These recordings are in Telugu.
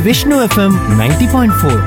Vishnu FM ninety point four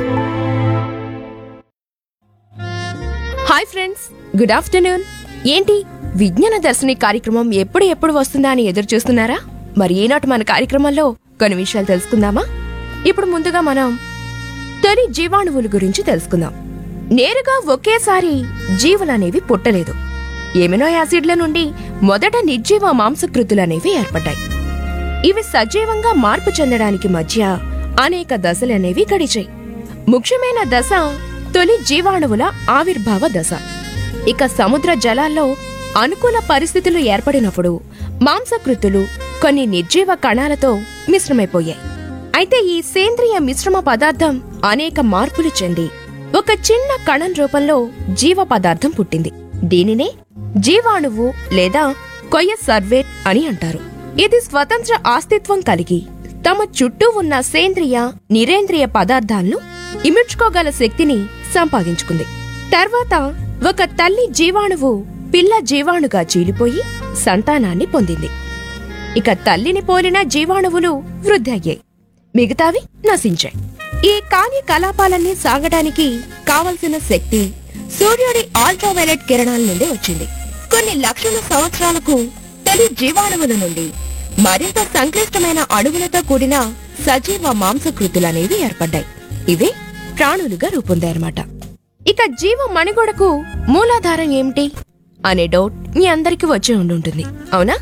hi friends good afternoon ఏంటి విజ్ఞాన దర్శిని కార్యక్రమం ఎప్పుడు ఎప్పుడు వస్తుందా అని ఎదురు చూస్తున్నారా మరి ఈనాటి మన కార్యక్రమంలో కొన్ని విషయాలు తెలుసుకుందామా ఇప్పుడు ముందుగా మనం తొలి జీవాణువుల గురించి తెలుసుకుందాం నేరుగా ఒకేసారి జీవులనేవి పుట్టలేదు ఎమినో యాసిడ్ల నుండి మొదట నిర్జీవ మాంసకృతులనేవి ఏర్పడ్డాయి ఇవి సజీవంగా మార్పు చెందడానికి మధ్య అనేక దశలనేవి గడిచాయి ముఖ్యమైన దశ తొలి జీవాణువుల ఆవిర్భావ దశ ఇక సముద్ర జలాల్లో అనుకూల పరిస్థితులు ఏర్పడినప్పుడు మాంసకృతులు కొన్ని నిర్జీవ కణాలతో మిశ్రమైపోయాయి అయితే ఈ సేంద్రియ మిశ్రమ పదార్థం అనేక మార్పులు చెంది ఒక చిన్న కణం రూపంలో జీవ పదార్థం పుట్టింది దీనినే జీవాణువు లేదా కొయ్య సర్వేట్ అని అంటారు ఇది స్వతంత్ర అస్తిత్వం కలిగి తమ చుట్టూ ఉన్న సేంద్రియ నిరేంద్రియ పదార్థాలను ఇముడ్చుకోగల శక్తిని సంపాదించుకుంది తర్వాత ఒక తల్లి జీవాణువు పిల్ల జీవాణుగా చీలిపోయి సంతానాన్ని పొందింది ఇక తల్లిని పోలిన జీవాణువులు వృద్ధి అయ్యాయి మిగతావి నశించాయి ఈ కార్యకలాపాలన్నీ సాగడానికి కావలసిన శక్తి సూర్యుడి అల్ట్రావైలెట్ కిరణాల నుండి వచ్చింది కొన్ని లక్షల సంవత్సరాలకు తొలి జీవాణువుల నుండి మరింత సంక్లిష్టమైన అణువులతో కూడిన సజీవ మాంసకృతులనేవి ఏర్పడ్డాయి ఇవే ప్రాణులుగా రూపొందాయన్నమాట ఇక జీవ మణిగొడకు మూలాధారం ఏమిటి అనే డౌట్ మీ అందరికీ వచ్చి ఉండుంటుంది అవునా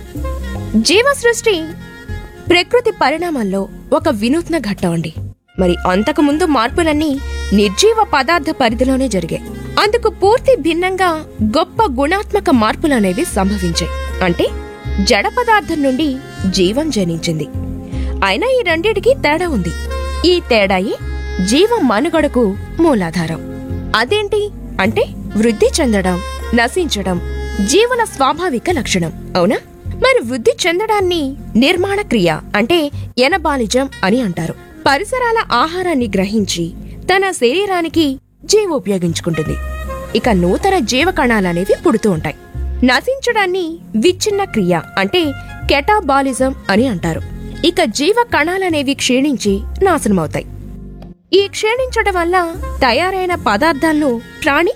జీవ సృష్టి ప్రకృతి పరిణామంలో ఒక వినూత్న ఘట్టం అండి మరి అంతకుముందు మార్పులన్నీ నిర్జీవ పదార్థ పరిధిలోనే జరిగాయి అందుకు పూర్తి భిన్నంగా గొప్ప గుణాత్మక మార్పులనేవి సంభవించాయి అంటే జడ పదార్థం నుండి జీవం జనించింది అయినా ఈ రెండిటికి తేడా ఉంది ఈ తేడాయే జీవ మనుగడకు మూలాధారం అదేంటి అంటే వృద్ధి చెందడం నశించడం జీవుల స్వాభావిక లక్షణం అవునా మరి వృద్ధి చెందడాన్ని నిర్మాణ క్రియ అంటే ఎనబాలిజం అని అంటారు పరిసరాల ఆహారాన్ని గ్రహించి తన శరీరానికి జీవ ఉపయోగించుకుంటుంది ఇక నూతన జీవ కణాలనేవి పుడుతూ ఉంటాయి నశించడాన్ని విచ్ఛిన్న క్రియ అంటే కెటాబాలిజం అని అంటారు ఇక జీవ కణాలనేవి క్షీణించి నాశనమవుతాయి ఈ క్షీణించడం వల్ల తయారైన పదార్థాలను ప్రాణి